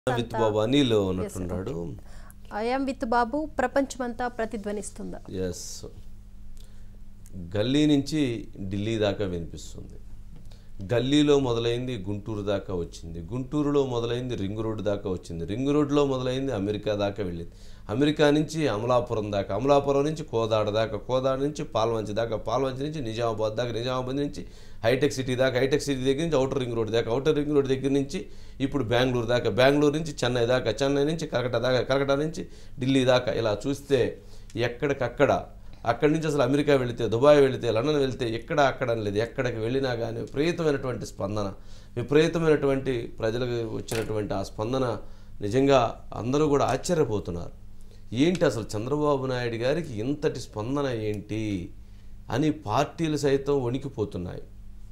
With Babu Anil ఉన్నట్టున్నాడు I'm with Babu ప్రపంచమంతా ప్రతిధ్వనిస్తుందా ఎస్ గల్లీ నుంచి ఢిల్లీ దాకా వినిపిస్తుంది గల్లీలో మొదలైంది గుంటూరు దాకా వచ్చింది గుంటూరులో మొదలైంది రింగ్ రోడ్ దాకా వచ్చింది రింగ్ రోడ్లో మొదలైంది అమెరికా దాకా వెళ్ళింది అమెరికా నుంచి అమలాపురం దాకా అమలాపురం నుంచి కోదాడ దాకా కోదాడ నుంచి పాల్వంచి దాకా పాల్వంచి నుంచి నిజామాబాద్ దాకా నిజామాబాద్ నుంచి హైటెక్ సిటీ దాకా హైటెక్ సిటీ దగ్గర నుంచి అవుటర్ రింగ్ రోడ్ దాకా అవుటర్ రింగ్ రోడ్ దగ్గర నుంచి ఇప్పుడు బెంగళూరు దాకా బెంగళూరు నుంచి చెన్నై దాకా చెన్నై నుంచి కలకట్టా దాకా కలకట్టా నుంచి ఢిల్లీ దాకా ఇలా చూస్తే ఎక్కడికక్కడ అక్కడి నుంచి అసలు అమెరికా వెళితే దుబాయ్ వెళితే లండన్ వెళితే ఎక్కడ అక్కడ అని లేదు ఎక్కడికి వెళ్ళినా కానీ విపరీతమైనటువంటి స్పందన విపరీతమైనటువంటి ప్రజలకు వచ్చినటువంటి ఆ స్పందన నిజంగా అందరూ కూడా ఆశ్చర్యపోతున్నారు ఏంటి అసలు చంద్రబాబు నాయుడు గారికి ఇంతటి స్పందన ఏంటి అని పార్టీలు సైతం వణికిపోతున్నాయి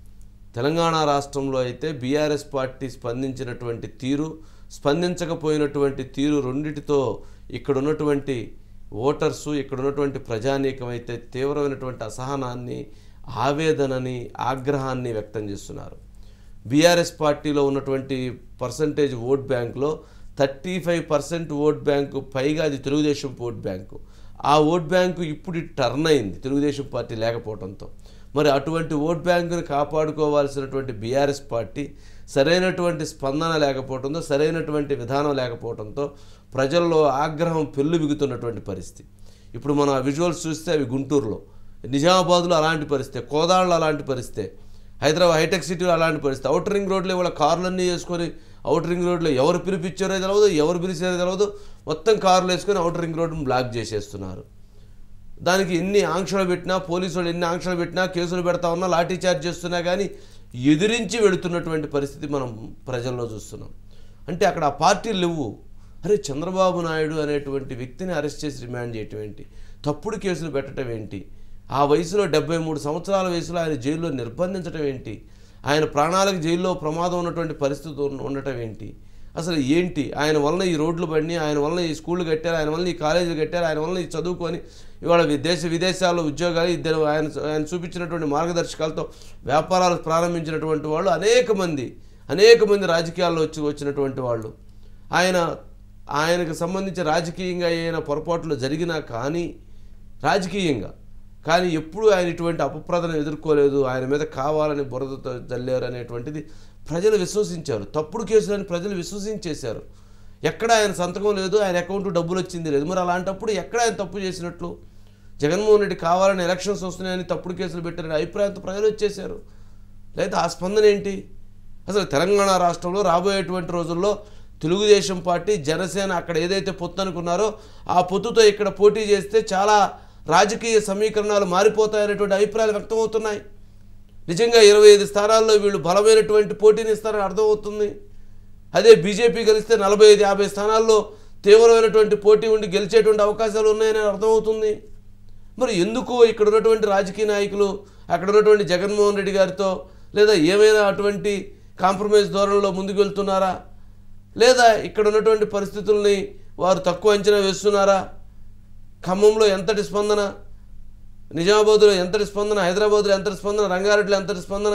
తెలంగాణ రాష్ట్రంలో అయితే బీఆర్ఎస్ పార్టీ స్పందించినటువంటి తీరు స్పందించకపోయినటువంటి తీరు రెండిటితో ఇక్కడ ఉన్నటువంటి ఓటర్సు ఇక్కడ ఉన్నటువంటి ప్రజానీకం అయితే తీవ్రమైనటువంటి అసహనాన్ని ఆవేదనని ఆగ్రహాన్ని వ్యక్తం చేస్తున్నారు బీఆర్ఎస్ పార్టీలో ఉన్నటువంటి పర్సంటేజ్ ఓట్ బ్యాంక్లో thirty five percent vote bank పైగా అది తెలుగుదేశం ఓట్ బ్యాంకు ఆ ఓట్ బ్యాంకు ఇప్పుడు టర్న్ అయింది తెలుగుదేశం పార్టీ లేకపోవడంతో మరి అటువంటి ఓట్ బ్యాంకుని కాపాడుకోవాల్సినటువంటి బీఆర్ఎస్ పార్టీ సరైనటువంటి స్పందన లేకపోవడంతో సరైనటువంటి విధానం లేకపోవడంతో ప్రజల్లో ఆగ్రహం పెళ్ళుబిగుతున్నటువంటి పరిస్థితి ఇప్పుడు మనం ఆ విజువల్స్ చూస్తే అవి గుంటూరులో నిజామాబాద్లో అలాంటి పరిస్థితి కోదాడలో అలాంటి పరిస్థితి హైదరాబాద్ హైటెక్ సిటీలో అలాంటి పరిస్థితి అవుటర్ రింగ్ రోడ్లో ఇవాళ కార్లన్నీ వేసుకొని అవుటర్ రింగ్ రోడ్లో ఎవరు పిలిపించారో తెలియదు ఎవరు పిలిచారో తెలియదు మొత్తం కార్లు వేసుకొని అవుటర్ రింగ్ రోడ్డును బ్లాక్ చేసేస్తున్నారు దానికి ఎన్ని ఆంక్షలు పెట్టినా పోలీసు వాళ్ళు ఎన్ని ఆంక్షలు పెట్టినా కేసులు పెడతా ఉన్నా లాఠీ చార్జ్ చేస్తున్నా కానీ ఎదిరించి వెళుతున్నటువంటి పరిస్థితి మనం ప్రజల్లో చూస్తున్నాం అంటే అక్కడ ఆ పార్టీలు లేవు అరే చంద్రబాబు నాయుడు అనేటువంటి వ్యక్తిని అరెస్ట్ చేసి రిమాండ్ చేయటం ఏంటి తప్పుడు కేసులు పెట్టడం ఏంటి ఆ వయసులో డెబ్బై మూడు సంవత్సరాల వయసులో ఆయన జైల్లో నిర్బంధించడం ఏంటి ఆయన ప్రాణాలకు జైల్లో ప్రమాదం ఉన్నటువంటి పరిస్థితి ఉన్న- ఉండటం ఏంటి అసలు ఏంటి ఆయన వలన ఈ రోడ్లు బండి ఆయన వలన ఈ స్కూళ్ళు కట్టారు ఆయన వలన ఈ కాలేజీలు కట్టారు ఆయన వలన ఈ చదువుకొని ఇవాళ వి- దేశ విదేశాల్లో ఉద్యోగాలు ఇద్దరు ఆయన ఆయన చూపించినటువంటి మార్గదర్శకాలతో వ్యాపారాలు ప్రారంభించినటువంటి వాళ్ళు అనేక మంది అనేక మంది రాజకీయాల్లో వచ్చి వచ్చినటువంటి వాళ్ళు ఆయన ఆయనకు సంబంధించి రాజకీయంగా అయిన పొరపాట్లు జరిగినా కానీ రాజకీయంగా కానీ ఎప్పుడు ఆయన ఇటువంటి అపప్రదను ఎదుర్కోలేదు ఆయన మీద కావాలని బురదతో జల్లారు అనేటువంటిది ప్రజలు విశ్వసించారు తప్పుడు కేసులని ప్రజలు విశ్వసించేశారు ఎక్కడ ఆయన సంతకం లేదు ఆయన అకౌంట్ డబ్బులు వచ్చింది లేదు మరి అలాంటప్పుడు ఎక్కడ ఆయన తప్పు చేసినట్లు జగన్మోహన్ రెడ్డి కావాలని ఎలక్షన్స్ వస్తున్నాయని తప్పుడు కేసులు పెట్టారని అభిప్రాయంతో ప్రజలు వచ్చేశారు లేదా ఆ స్పందన ఏంటి అసలు తెలంగాణ రాష్ట్రంలో రాబోయేటువంటి రోజుల్లో తెలుగుదేశం పార్టీ జనసేన అక్కడ ఏదైతే పొత్తు అనుకున్నారో ఆ పొత్తుతో ఇక్కడ పోటీ చేస్తే చాలా రాజకీయ సమీకరణాలు మారిపోతాయనేటువంటి అభిప్రాయాలు వ్యక్తమవుతున్నాయి నిజంగా ఇరవై ఐదు స్థానాల్లో వీళ్ళు బలమైనటువంటి పోటీని ఇస్తారని అర్థమవుతుంది అదే బీజేపీ గెలిస్తే నలభై ఐదు యాభై స్థానాల్లో తీవ్రమైనటువంటి పోటీ ఉండి గెలిచేటువంటి అవకాశాలు ఉన్నాయని అర్థమవుతుంది మరి ఎందుకు ఇక్కడ ఉన్నటువంటి రాజకీయ నాయకులు అక్కడ ఉన్నటువంటి జగన్మోహన్ రెడ్డి గారితో లేదా ఏమైనా అటువంటి కాంప్రమైజ్ ధోరణిలో ముందుకు వెళ్తున్నారా లేదా ఇక్కడ ఉన్నటువంటి పరిస్థితుల్ని వారు తక్కువ అంచనా వేస్తున్నారా ఖమ్మంలో ఎంతటి స్పందన నిజామాబాద్లో ఎంతటి స్పందన హైదరాబాద్లో ఎంతటి స్పందన రంగారెడ్డిలో ఎంతటి స్పందన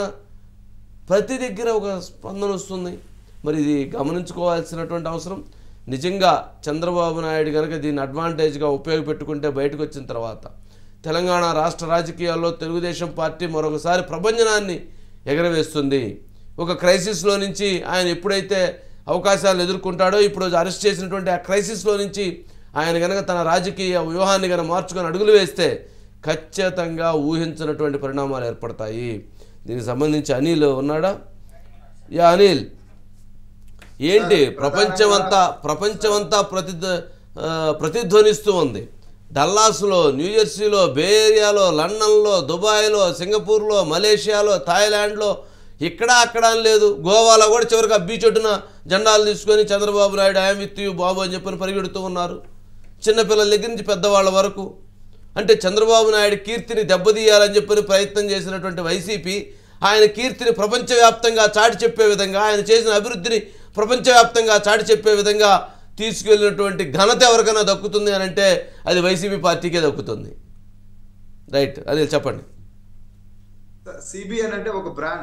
ప్రతి దగ్గర ఒక స్పందన వస్తుంది మరి ఇది గమనించుకోవాల్సినటువంటి అవసరం నిజంగా చంద్రబాబు నాయుడు కనుక దీన్ని అడ్వాంటేజ్గా ఉపయోగపెట్టుకుంటే బయటకు వచ్చిన తర్వాత తెలంగాణ రాష్ట్ర రాజకీయాల్లో తెలుగుదేశం పార్టీ మరొకసారి ప్రభంజనాన్ని ఎగరవేస్తుంది ఒక క్రైసిస్లో నుంచి ఆయన ఎప్పుడైతే అవకాశాలు ఎదుర్కొంటాడో ఇప్పుడు అరెస్ట్ చేసినటువంటి ఆ క్రైసిస్లో నుంచి ఆయన కనుక తన రాజకీయ వ్యూహాన్ని కనుక మార్చుకొని అడుగులు వేస్తే ఖచ్చితంగా ఊహించినటువంటి పరిణామాలు ఏర్పడతాయి దీనికి సంబంధించి అనిల్ ఉన్నాడా యా అనిల్ ఏంటి ప్రపంచమంతా ప్రపంచమంతా ప్రతిధ్వ ఆ, ప్రతిధ్వనిస్తూ ఉంది డల్లాస్లో న్యూజెర్సీలో బే ఏరియాలో లండన్లో దుబాయ్లో సింగపూర్లో మలేషియాలో థాయిలాండ్లో ఇక్కడ అక్కడ అని లేదు గోవాలో కూడా చివరికి ఆ బీచ్ ఒడ్డున జెండాలు తీసుకొని Chandrababu Naidu I'm with you Babu అని చెప్పని పరిగెడుతూ ఉన్నారు చిన్నపిల్లల దగ్గర నుంచి పెద్దవాళ్ళ వరకు అంటే చంద్రబాబు నాయుడు కీర్తిని దెబ్బతీయాలని చెప్పని ప్రయత్నం చేసినటువంటి వైసీపీ ఆయన కీర్తిని ప్రపంచవ్యాప్తంగా చాటి చెప్పే విధంగా ఆయన చేసిన అభివృద్ధిని ప్రపంచవ్యాప్తంగా చాటి చెప్పే విధంగా తీసుకెళ్ళినటువంటి ఘనత ఎవరికైనా దక్కుతుంది అని అంటే అది వైసీపీ పార్టీకే దక్కుతుంది రైట్ అది చెప్పండి సిబిఎన్ అంటే ఒక బ్రాండ్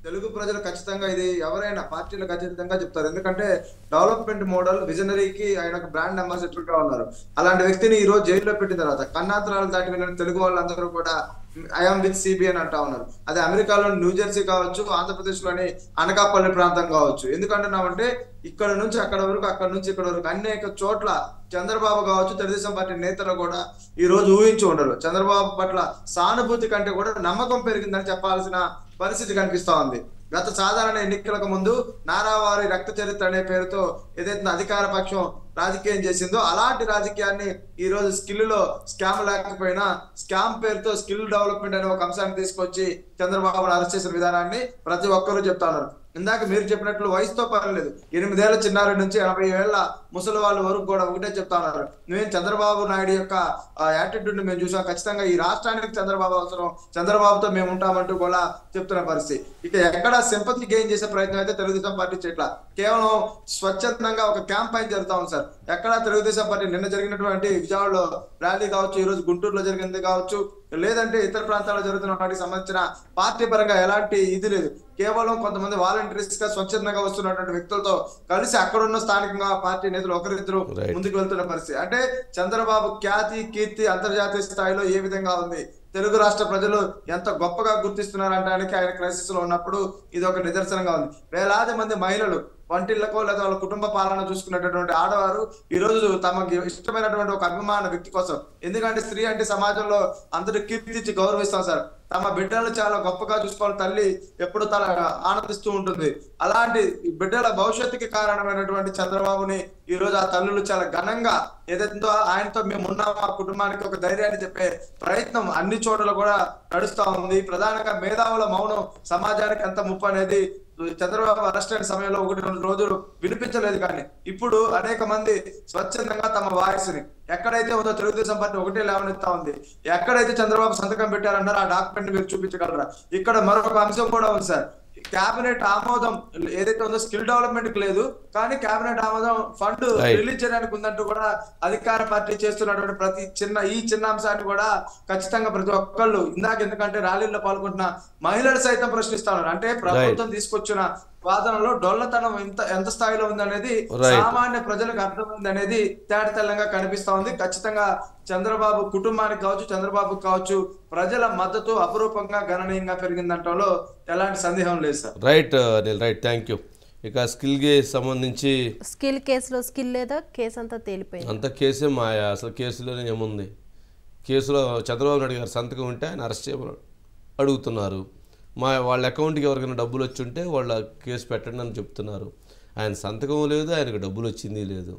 తెలుగు ప్రజలు ఖచ్చితంగా ఇది ఎవరైనా పార్టీలు ఖచ్చితంగా చెప్తారు ఎందుకంటే డెవలప్మెంట్ మోడల్ విజనరీకి ఆయన ఒక బ్రాండ్ అంబాసిడర్ గా ఉన్నారు అలాంటి వ్యక్తిని ఈ రోజు జైల్లో పెట్టిన తర్వాత కన్నాంతరాలు దాటి వెళ్ళిన తెలుగు వాళ్ళందరూ కూడా ఐఎమ్ విత్ సిబి అని అంటా ఉన్నారు అదే అమెరికాలో న్యూ జెర్సీ కావచ్చు ఆంధ్రప్రదేశ్ లోని అనకాపల్లి ప్రాంతం కావచ్చు ఎందుకంటున్నామంటే ఇక్కడ నుంచి అక్కడ వరకు అక్కడ నుంచి ఇక్కడ వరకు అనేక చోట్ల చంద్రబాబు కావచ్చు తెలుగుదేశం పార్టీ నేతలు కూడా ఈ రోజు ఊహించి ఉండరు చంద్రబాబు పట్ల సానుభూతి కంటే కూడా నమ్మకం పెరిగిందని చెప్పాల్సిన పరిస్థితి కనిపిస్తా ఉంది గత సాధారణ ఎన్నికలకు ముందు నారావారి రక్త చరిత్ర అనే పేరుతో ఏదైతే అధికార పక్షం రాజకీయం చేసిందో అలాంటి రాజకీయాన్ని ఈ రోజు స్కిల్ లో స్కామ్ లేకపోయినా స్కామ్ పేరుతో స్కిల్ డెవలప్మెంట్ అనే ఒక అంశాన్ని తీసుకొచ్చి చంద్రబాబు అరెస్ట్ చేసిన విధానాన్ని ప్రతి ఒక్కరూ చెప్తా ఉన్నారు ఇందాక మీరు చెప్పినట్లు వయసుతో పర్లేదు ఎనిమిదేళ్ల చిన్నారి నుంచి ఎనభై ఏళ్ల ముసలి వాళ్ళ వరకు కూడా ఒకటే చెప్తా ఉన్నారు మేము చంద్రబాబు నాయుడు యొక్క యాటిట్యూడ్ మేము చూసాం ఖచ్చితంగా ఈ రాష్ట్రానికి చంద్రబాబు అవసరం చంద్రబాబుతో మేము ఉంటామంటూ కూడా చెప్తున్న పరిస్థితి ఇక ఎక్కడ సింపతి గెయిన్ చేసే ప్రయత్నం అయితే తెలుగుదేశం పార్టీ చేయట్ల కేవలం స్వచ్ఛందంగా ఒక క్యాంపైన్ జరుగుతా ఉంది సార్ ఎక్కడ తెలుగుదేశం పార్టీ నిన్న జరిగినటువంటి విజయవాడలో ర్యాలీ కావచ్చు ఈ రోజు గుంటూరులో జరిగింది కావచ్చు లేదంటే ఇతర ప్రాంతాల్లో జరుగుతున్న వాటికి సంబంధించిన పార్టీ పరంగా ఎలాంటి ఇది లేదు కేవలం కొంతమంది వాలంటీర్స్ గా స్వచ్ఛందంగా వస్తున్నటువంటి వ్యక్తులతో కలిసి అక్కడ ఉన్న స్థానికంగా పార్టీ నేతలు ఒకరిద్దరు Right. ముందుకు వెళ్తున్న పరిస్థితి అంటే చంద్రబాబు ఖ్యాతి కీర్తి అంతర్జాతీయ స్థాయిలో ఏ విధంగా ఉంది తెలుగు రాష్ట్ర ప్రజలు ఎంత గొప్పగా గుర్తిస్తున్నారు అనడానికి ఆయన క్రైసిస్ లో ఉన్నప్పుడు ఇది ఒక నిదర్శనంగా ఉంది వేలాది మంది మహిళలు వంటిళ్లకో లేదా వాళ్ళ కుటుంబ పాలన చూసుకునేటటువంటి ఆడవారు ఈ రోజు తమకి ఇష్టమైనటువంటి ఒక అభిమాన వ్యక్తి కోసం ఎందుకంటే స్త్రీ అంటే సమాజంలో అందరూ కీర్తించి గౌరవిస్తాం సార్ తమ బిడ్డలు చాలా గొప్పగా చూసుకోవాలి తల్లి ఎప్పుడు తన ఆనందిస్తూ ఉంటుంది అలాంటి బిడ్డల భవిష్యత్తుకి కారణమైనటువంటి చంద్రబాబుని ఈ రోజు ఆ తల్లులు చాలా ఘనంగా ఏదైతే ఆయనతో మేము ఉన్నాం మా కుటుంబానికి ఒక ధైర్యాన్ని చెప్పే ప్రయత్నం అన్ని చోట్ల కూడా నడుస్తా ఉంది ప్రధానంగా మేధావుల మౌనం సమాజానికి ఎంత ముప్పు అనేది చంద్రబాబు అరెస్ట్ అయిన సమయంలో ఒకటి రెండు రోజులు వినిపించలేదు కానీ ఇప్పుడు అనేక మంది స్వచ్ఛందంగా తమ వాయిస్ ని ఎక్కడైతే ఉందో తెలుగుదేశం పార్టీ ఒకటే లేవనెత్తా ఉంది ఎక్కడైతే చంద్రబాబు సంతకం పెట్టారన్నారో ఆ డాక్యుమెంట్ మీరు చూపించగలరా ఇక్కడ మరొక అంశం కూడా ఉంది సార్ కేబినెట్ ఆమోదం ఏదైతే ఉందో స్కిల్ డెవలప్మెంట్ కి లేదు కానీ కేబినెట్ ఆమోదం ఫండ్ Right. రిలీజ్ చేయడానికి ఉందంటూ కూడా అధికార పార్టీ చేస్తున్నటువంటి ప్రతి చిన్న ఈ చిన్న అంశాన్ని కూడా ఖచ్చితంగా ప్రతి ఒక్కళ్ళు ఇందాక ఎందుకంటే ర్యాలీలో పాల్గొంటున్న మహిళలు సైతం ప్రశ్నిస్తా ఉన్నారు అంటే ప్రభుత్వం తీసుకొచ్చిన వాదనలో డొల్లతనం ఎంత ఎంత స్థాయిలో ఉందనేది Right. సామాన్య ప్రజలకు అర్థమైంది అనేది తేటతెల్లంగా కనిపిస్తా ఉంది ఖచ్చితంగా చంద్రబాబు కుటుంబానికి కావచ్చు చంద్రబాబు కావచ్చు ప్రజల మద్దతు అపురూపంగా గణనీయంగా పెరిగిందంటంలో ఎలాంటి సందేహం లేదు sir right Anil right thank you ఇక స్కిల్కి సంబంధించి స్కిల్ కేసులో స్కిల్ లేదా కేసు అంతా తేలిపోయింది అంత కేసే మాయా అసలు కేసులోనే ఏముంది కేసులో చంద్రబాబు నాయుడు గారు సంతకం ఉంటే ఆయన అరెస్ట్ చేయమని అడుగుతున్నారు మా వాళ్ళ అకౌంట్కి ఎవరికైనా డబ్బులు వచ్చి ఉంటే వాళ్ళ కేసు పెట్టండి అని చెప్తున్నారు ఆయన సంతకం లేదు ఆయనకు డబ్బులు వచ్చింది లేదు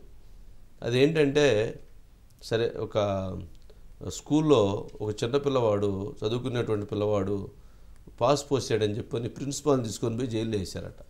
అదేంటంటే సరే ఒక స్కూల్లో ఒక చిన్న పిల్లవాడు చదువుకునేటువంటి పిల్లవాడు పాస్ పోసాడని చెప్పని ప్రిన్సిపాల్ని తీసుకొని పోయి జైల్లో వేశారట